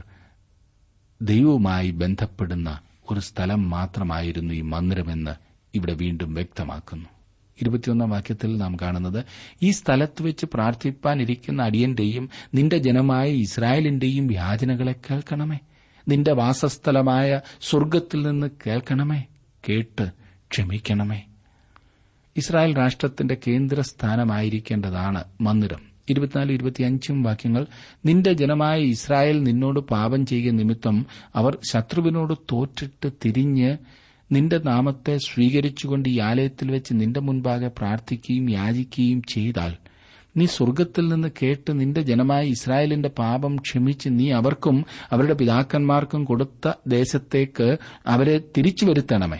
ദൈവവുമായി ബന്ധപ്പെടുന്ന ഒരു സ്ഥലം മാത്രമായിരുന്നു ഈ മന്ദിരമെന്ന് ഇവിടെ വീണ്ടും വ്യക്തമാക്കുന്നു ഇരുപത്തിയൊന്നാം വാക്യത്തിൽ നാം കാണുന്നത് ഈ സ്ഥലത്ത് വെച്ച് പ്രാർത്ഥിപ്പാനിരിക്കുന്ന അടിയന്റെയും നിന്റെ ജനമായ ഇസ്രായേലിന്റെയും യാചനകളെ കേൾക്കണമേ നിന്റെ വാസസ്ഥലമായ സ്വർഗത്തിൽ നിന്ന് കേൾക്കണമേ കേട്ട് ക്ഷമിക്കണമേ ഇസ്രായേൽ രാഷ്ട്രത്തിന്റെ കേന്ദ്രസ്ഥാനമായിരിക്കേണ്ടതാണ് മന്ദിരം ഇരുപത്തിനാല് ഇരുപത്തിയഞ്ചും വാക്യങ്ങൾ നിന്റെ ജനമായ ഇസ്രായേൽ നിന്നോട് പാപം ചെയ്യുക നിമിത്തം അവർ ശത്രുവിനോട് തോറ്റിട്ട് തിരിഞ്ഞ് നിന്റെ നാമത്തെ സ്വീകരിച്ചുകൊണ്ട് ഈ ആലയത്തിൽ വെച്ച് നിന്റെ മുൻപാകെ പ്രാർത്ഥിക്കുകയും യാചിക്കുകയും ചെയ്താൽ നീ സ്വർഗത്തിൽ നിന്ന് കേട്ട് നിന്റെ ജനമായ ഇസ്രായേലിന്റെ പാപം ക്ഷമിച്ച് നീ അവർക്കും അവരുടെ പിതാക്കന്മാർക്കും കൊടുത്ത ദേശത്തേക്ക് അവരെ തിരിച്ചു വരുത്തണമേ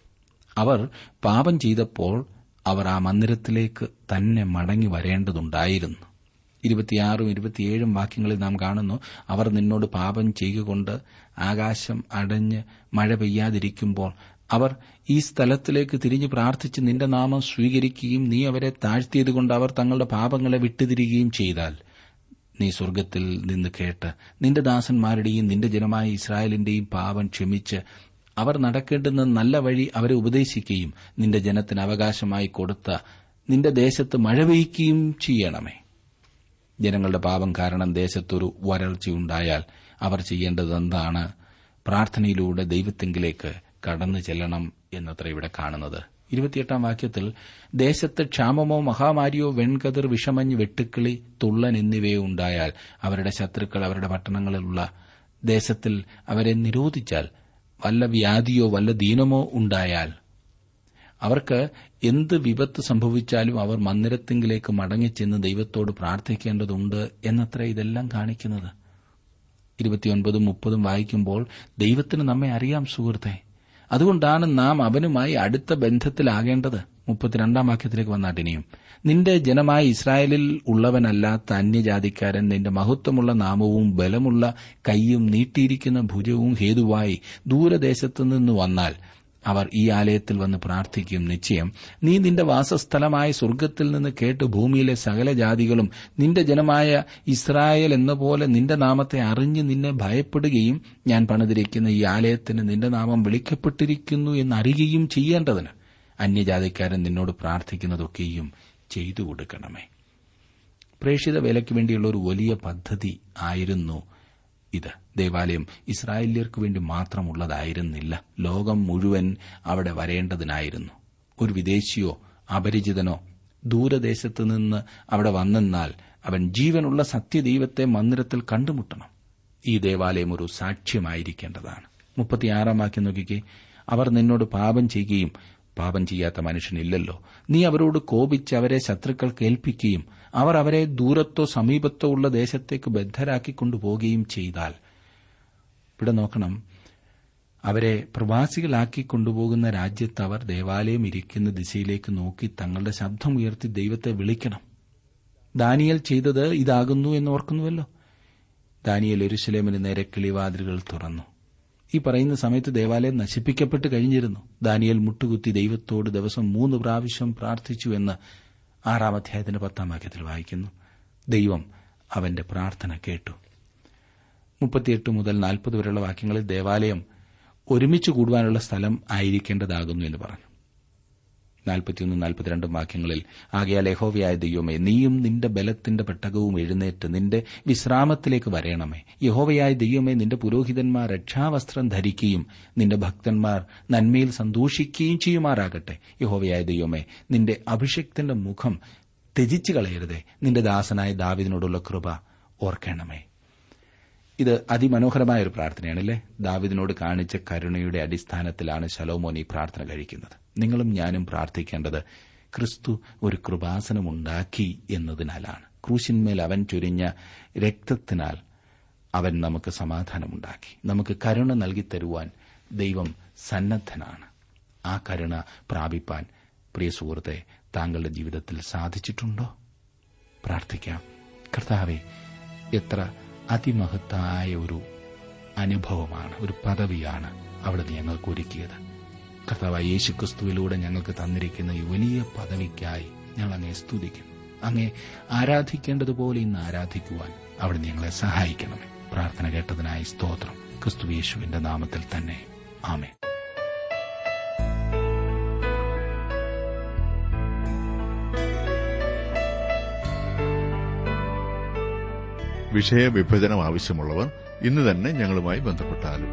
അവർ പാപം ചെയ്തപ്പോൾ അവർ ആ മന്ദിരത്തിലേക്ക് തന്നെ മടങ്ങി വരേണ്ടതുണ്ടായിരുന്നു ഇരുപത്തിയാറും ഇരുപത്തിയേഴും വാക്യങ്ങളിൽ നാം കാണുന്നു അവർ നിന്നോട് പാപം ചെയ്യുകൊണ്ട് ആകാശം അടഞ്ഞ് മഴ പെയ്യാതിരിക്കുമ്പോൾ അവർ ഈ സ്ഥലത്തിലേക്ക് തിരിഞ്ഞു പ്രാർത്ഥിച്ച് നിന്റെ നാമം സ്വീകരിക്കുകയും നീ അവരെ താഴ്ത്തിയതുകൊണ്ട് അവർ തങ്ങളുടെ പാപങ്ങളെ വിട്ടുതിരികുകയും ചെയ്താൽ നീ സ്വർഗത്തിൽ നിന്ന് കേട്ട് നിന്റെ ദാസന്മാരുടെയും നിന്റെ ജനമായ ഇസ്രായേലിന്റെയും പാപം ക്ഷമിച്ച് അവർ നടക്കേണ്ടുന്ന നല്ല വഴി അവരെ ഉപദേശിക്കുകയും നിന്റെ ജനത്തിന് അവകാശമായി കൊടുത്ത നിന്റെ ദേശത്ത് മഴ പെയ്യ്ക്കുകയും ചെയ്യണമേ ജനങ്ങളുടെ പാപം കാരണം ദേശത്തൊരു വരൾച്ചയുണ്ടായാൽ അവർ ചെയ്യേണ്ടത് എന്താണ് പ്രാർത്ഥനയിലൂടെ ദൈവത്തെങ്കിലേക്ക് കടന്നു ചെല്ലണം എന്നത്ര ഇവിടെ കാണുന്നത് ഇരുപത്തിയെട്ടാം വാക്യത്തിൽ ദേശത്ത് ക്ഷാമമോ മഹാമാരിയോ വെൺകതിർ വിഷമഞ്ഞ് വെട്ടുക്കിളി തുള്ളൻ എന്നിവയോ ഉണ്ടായാൽ അവരുടെ ശത്രുക്കൾ അവരുടെ പട്ടണങ്ങളിലുള്ള ദേശത്തിൽ അവരെ നിരോധിച്ചാൽ വല്ല വ്യാധിയോ വല്ല ദീനമോ ഉണ്ടായാൽ അവർക്ക് എന്ത് വിപത്ത് സംഭവിച്ചാലും അവർ മന്ദിരത്തിങ്കിലേക്ക് മടങ്ങിച്ചെന്ന് ദൈവത്തോട് പ്രാർത്ഥിക്കേണ്ടതുണ്ട് എന്നത്ര ഇതെല്ലാം കാണിക്കുന്നത് ഇരുപത്തിയൊൻപതും മുപ്പതും വായിക്കുമ്പോൾ ദൈവത്തിന് നമ്മെ അറിയാം സുഹൃത്തെ അതുകൊണ്ടാണ് നാം അവനുമായി അടുത്ത ബന്ധത്തിലാകേണ്ടത് മുപ്പത്തിരണ്ടാം വാക്യത്തിലേക്ക് വന്നാട്ടിനിയും നിന്റെ ജനമായ ഇസ്രായേലിൽ ഉള്ളവനല്ലാത്ത അന്യജാതിക്കാരൻ നിന്റെ മഹത്വമുള്ള നാമവും ബലമുള്ള കൈയും നീട്ടിയിരിക്കുന്ന ഭുജവും ഹേതുവായി ദൂരദേശത്തു നിന്ന് വന്നാൽ അവർ ഈ ആലയത്തിൽ വന്ന് പ്രാർത്ഥിക്കും നിശ്ചയം നീ നിന്റെ വാസസ്ഥലമായ സ്വർഗത്തിൽ നിന്ന് കേട്ട് ഭൂമിയിലെ സകല ജാതികളും നിന്റെ ജനമായ ഇസ്രായേൽ എന്ന പോലെ നിന്റെ നാമത്തെ അറിഞ്ഞ് നിന്നെ ഭയപ്പെടുകയും ഞാൻ പണിതിരിക്കുന്ന ഈ ആലയത്തിന് നിന്റെ നാമം വിളിക്കപ്പെട്ടിരിക്കുന്നു എന്നറിയുകയും ചെയ്യേണ്ടതിന് അന്യജാതിക്കാരൻ നിന്നോട് പ്രാർത്ഥിക്കുന്നതൊക്കെയും ചെയ്തു കൊടുക്കണമേ പ്രേക്ഷിത വേലയ്ക്ക് വേണ്ടിയുള്ള ഒരു വലിയ പദ്ധതി ആയിരുന്നു ഇത് ദേവാലയം ഇസ്രായേല്യർക്ക് വേണ്ടി മാത്രമുള്ളതായിരുന്നില്ല ലോകം മുഴുവൻ അവിടെ വരേണ്ടതിനായിരുന്നു ഒരു വിദേശിയോ അപരിചിതനോ ദൂരദേശത്ത് നിന്ന് അവിടെ വന്നെന്നാൽ അവൻ ജീവനുള്ള സത്യദൈവത്തെ മന്ദിരത്തിൽ കണ്ടുമുട്ടണം ഈ ദേവാലയം ഒരു സാക്ഷ്യമായിരിക്കേണ്ടതാണ് മുപ്പത്തിയാറാം വാക്യം നോക്കിക്കേ അവർ നിന്നോട് പാപം ചെയ്യുകയും പാപം ചെയ്യാത്ത മനുഷ്യനില്ലല്ലോ നീ അവരോട് കോപിച്ച് അവരെ ശത്രുക്കൾക്ക് ഏൽപ്പിക്കുകയും അവർ അവരെ ദൂരത്തോ സമീപത്തോ ഉള്ള ദേശത്തേക്ക് ബദ്ധരാക്കി കൊണ്ടുപോവുകയും ചെയ്താൽ ഇവിടെ നോക്കണം അവരെ പ്രവാസികളാക്കി കൊണ്ടുപോകുന്ന രാജ്യത്ത് അവർ ദേവാലയം ഇരിക്കുന്ന ദിശയിലേക്ക് നോക്കി തങ്ങളുടെ ശബ്ദം ഉയർത്തി ദൈവത്തെ വിളിക്കണം ദാനിയൽ ചെയ്തത് ഇതാകുന്നു എന്ന് ഓർക്കുന്നുവല്ലോ ദാനിയൽ എരുശലേമിന് നേരെ കിളിവാതിലുകൾ തുറന്നു ഈ പറയുന്ന സമയത്ത് ദേവാലയം നശിപ്പിക്കപ്പെട്ട് കഴിഞ്ഞിരുന്നു ദാനിയൽ മുട്ടുകുത്തി ദൈവത്തോട് ദിവസം മൂന്ന് പ്രാവശ്യം പ്രാർത്ഥിച്ചു എന്ന് ആറാം അധ്യായത്തിന്റെ പത്താം വാക്യത്തിൽ വായിക്കുന്നു ദൈവം അവന്റെ പ്രാർത്ഥന കേട്ടു മുപ്പത്തിയെട്ട് മുതൽ നാൽപ്പത് വരെയുള്ള വാക്യങ്ങളിൽ ദേവാലയം ഒരുമിച്ച് കൂടുവാനുള്ള സ്ഥലം ആയിരിക്കേണ്ടതാകുന്നു എന്ന് പറഞ്ഞു നാൽപ്പത്തിയൊന്ന് നാൽപ്പത്തിരണ്ടും വാക്യങ്ങളിൽ ആകയാൽ യഹോവയായ ദൈവമേ നീയും നിന്റെ ബലത്തിന്റെ പെട്ടകവും എഴുന്നേറ്റ് നിന്റെ വിശ്രാമത്തിലേക്ക് വരയണമേ യഹോവയായ ദൈവമേ നിന്റെ പുരോഹിതന്മാർ രക്ഷാവസ്ത്രം ധരിക്കുകയും നിന്റെ ഭക്തന്മാർ നന്മയിൽ സന്തോഷിക്കുകയും ചെയ്യുമാറാകട്ടെ യഹോവയായ ദൈവമേ നിന്റെ അഭിഷക്തന്റെ മുഖം ത്യജിച്ചു കളയരുതേ നിന്റെ ദാസനായ ദാവിദിനോടുള്ള കൃപ ഓർക്കണമേ ഇത് അതിമനോഹരമായ ഒരു പ്രാർത്ഥനയാണല്ലേ ദാവിദിനോട് കാണിച്ച കരുണയുടെ അടിസ്ഥാനത്തിലാണ് ശലോമോൻ ഈ പ്രാർത്ഥന കഴിക്കുന്നത് നിങ്ങളും ഞാനും പ്രാർത്ഥിക്കേണ്ടത് ക്രിസ്തു ഒരു കൃപാസനമുണ്ടാക്കി എന്നതിനാലാണ് ക്രൂശിന്മേൽ അവൻ ചൊരിഞ്ഞ രക്തത്തിനാൽ അവൻ നമുക്ക് സമാധാനമുണ്ടാക്കി നമുക്ക് കരുണ നൽകിത്തരുവാൻ ദൈവം സന്നദ്ധനാണ് ആ കരുണ പ്രാപിപ്പാൻ പ്രിയ സുഹൃത്തെ താങ്കളുടെ ജീവിതത്തിൽ സാധിച്ചിട്ടുണ്ടോ പ്രാർത്ഥിക്കാം കർത്താവെ എത്ര അതിമഹത്തായ ഒരു അനുഭവമാണ് ഒരു പദവിയാണ് അവിടുന്ന് ഞങ്ങൾക്ക് ഒരുക്കിയത് കർത്താവ് യേശു ക്രിസ്തുവിലൂടെ ഞങ്ങൾക്ക് തന്നിരിക്കുന്ന ഈ വലിയ പദവിക്കായി ഞങ്ങൾ അങ്ങേ സ്തുതിക്കുന്നു അങ്ങേ ആരാധിക്കേണ്ടതുപോലെ ഇന്ന് ആരാധിക്കുവാൻ അവിടുന്ന് ഞങ്ങളെ സഹായിക്കണമേ പ്രാർത്ഥന കേട്ടതിനായി സ്തോത്രം ക്രിസ്തു യേശുവിന്റെ നാമത്തിൽ തന്നെ ആമേ വിഷയവിഭജനം ആവശ്യമുള്ളവർ ഇന്ന് തന്നെ ഞങ്ങളുമായി ബന്ധപ്പെട്ടാലും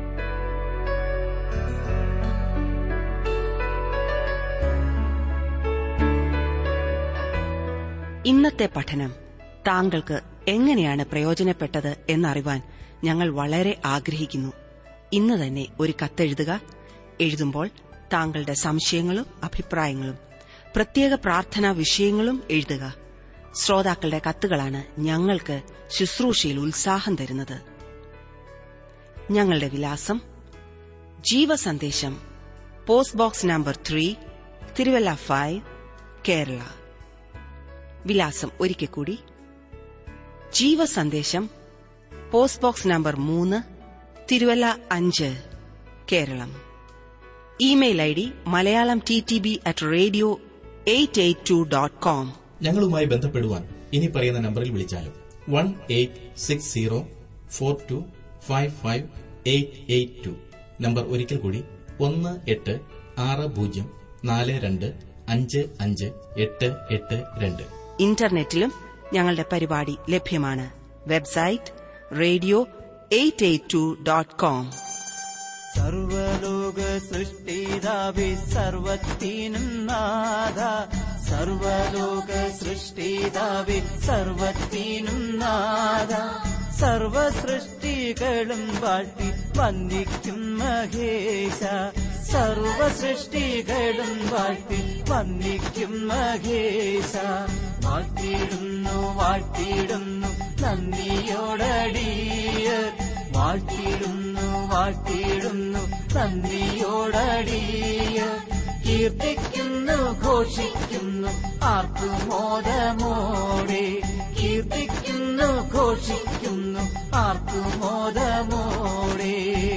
ഇന്നത്തെ പഠനം താങ്കൾക്ക് എങ്ങനെയാണ് പ്രയോജനപ്പെട്ടത് എന്നറിവാൻ ഞങ്ങൾ വളരെ ആഗ്രഹിക്കുന്നു ഇന്ന് തന്നെ ഒരു കത്തെഴുതുക എഴുതുമ്പോൾ താങ്കളുടെ സംശയങ്ങളും അഭിപ്രായങ്ങളും പ്രത്യേക പ്രാർത്ഥനാ വിഷയങ്ങളും എഴുതുക ശ്രോതാക്കളുടെ കത്തുകളാണ് ഞങ്ങൾക്ക് ശുശ്രൂഷയിൽ ഉത്സാഹം തരുന്നത് ഞങ്ങളുടെ വിലാസം Jeevasandesham post box number three Thiruvalla five Kerala വിലാസം ഒരിക്കൽ കൂടി ജീവസന്ദേശം പോസ്റ്റ് ബോക്സ് നമ്പർ മൂന്ന് തിരുവല്ല അഞ്ച് Keralam email I D Malayalam T T B at radio eight eight two dot com ഞങ്ങളുമായി ബന്ധപ്പെടുവാൻ ഇനി പറയുന്ന നമ്പറിൽ വിളിച്ചാലും one eight six zero four two five five eight eight two number ഒരിക്കൽ കൂടി ഒന്ന് എട്ട് ആറ് പൂജ്യം നാല് രണ്ട് അഞ്ച് അഞ്ച് എട്ട് എട്ട് രണ്ട് ഇന്റർനെറ്റിലും ഞങ്ങളുടെ പരിപാടി ലഭ്യമാണ് website radio eight eight two dot com സർവലോക സൃഷ്ടിതാവി സർവത്തിനും നാഥ സർവലോക സൃഷ്ടിതാവി സർവത്തിനും നാഥ സർവ സൃഷ്ടികളും വാഴ്ത്തി വന്ദിക്കും മഹേശ സർവ സൃഷ്ടികളും വാഴ്ത്തി വന്ദിക്കും മഹേശ വാഴ്ത്തിയിടുന്നു വാഴ്ത്തിയിടുന്നു നന്ദിയോടടിയർ വാഴ്ത്തിയിടുന്നു വാഴ്ത്തിയിടുന്നു നന്ദിയോടടിയർ കീർത്തിക്കുന്നു ഘോഷിക്കുന്നു ആർക്കുമോദമോടെ കീർത്തിക്കുന്നു ഘോഷിക്കുന്നു ആർക്കുമോദമോടെ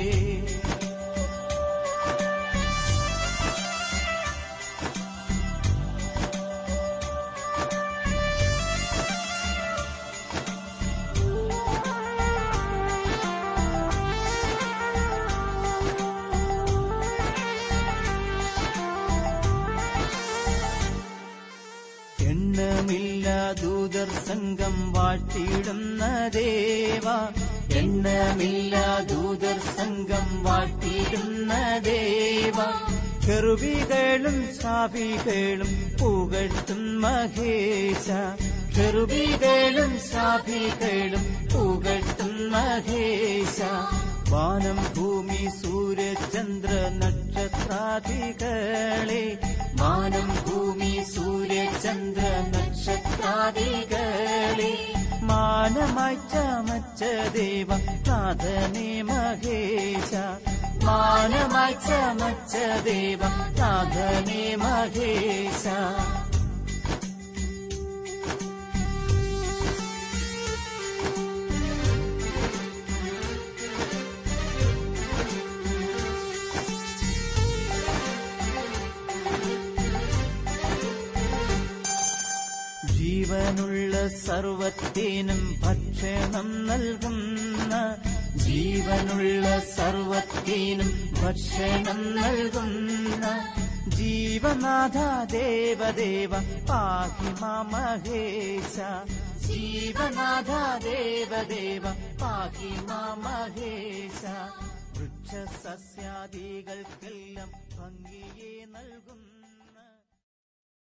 എണ്ണമില്ല ദൂതർ സംഘം വാഴ്ത്തിയിടുന്ന ദേവ എണ്ണമില്ല ദൂതർ സംഘം വാഴ്ത്തിയിടുന്ന ദേവ കെറുബികളും സാഭികളും പുകഴ്ത്തും മഹേശ കെറുബികളും സാഭികളും പുകഴ്ത്തും മഹേശ വാനം ഭൂമി സൂര്യചന്ദ്ര നക്ഷത്രാദികളെ വാനം ഭൂമി സൂര്യചന്ദ്ര നക്ഷത്രാദികളെ മാനമായി ചമച്ച ദേവ നാഥനെ മഹേശ മാനമായി ചമച്ച ദേവ നാഥനെ മഹേശ ജീവനുള്ള സർവത്തിനും ഭക്ഷണം നൽകുന്ന ജീവനുള്ള സർവത്തിനും ഭക്ഷണം നൽകുന്ന ജീവ ജീവനാഥ ദേവദേവ പാഹി മഹേശ ജീവനാഥ ദേവദേവ പാഹി മഹേശ വൃക്ഷ സസ്യാദികൾക്കെല്ലാം ഭംഗിയെ നൽകുന്ന